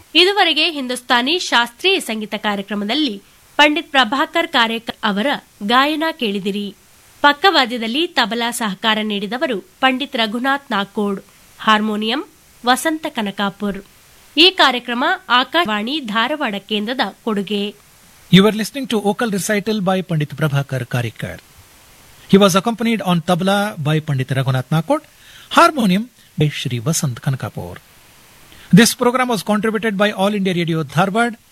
ಇದುವರೆಗೆ ಹಿಂದೂಸ್ತಾನಿ ಶಾಸ್ತ್ರೀಯ ಸಂಗೀತ ಕಾರ್ಯಕ್ರಮದಲ್ಲಿ ಪಂಡಿತ್ ಪ್ರಭಾಕರ್ ಕಾರೇಕರ್ ಅವರ ಗಾಯನ ಕೇಳಿದಿರಿ ಪಕ್ಕವಾದ್ಯದಲ್ಲಿ ತಬಲಾ ಸಹಕಾರ ನೀಡಿದವರು ಪಂಡಿತ್ ರಘುನಾಥ್ ನಾಕೋಡ್ ಹಾರ್ಮೋನಿಯಂ ವಸಂತ ಕನಕಾಪುರ್ ಈ ಕಾರ್ಯಕ್ರಮ ಆಕಾಶವಾಣಿ ಧಾರವಾಡ ಕೇಂದ್ರದ ಕೊಡುಗೆ You were listening to vocal recital by Pandit Prabhakar Karikar. He was accompanied on tabla by Pandit Raghunath Nakot, harmonium by Shri Vasant Kankapur. This program was contributed by All India Radio Dharwad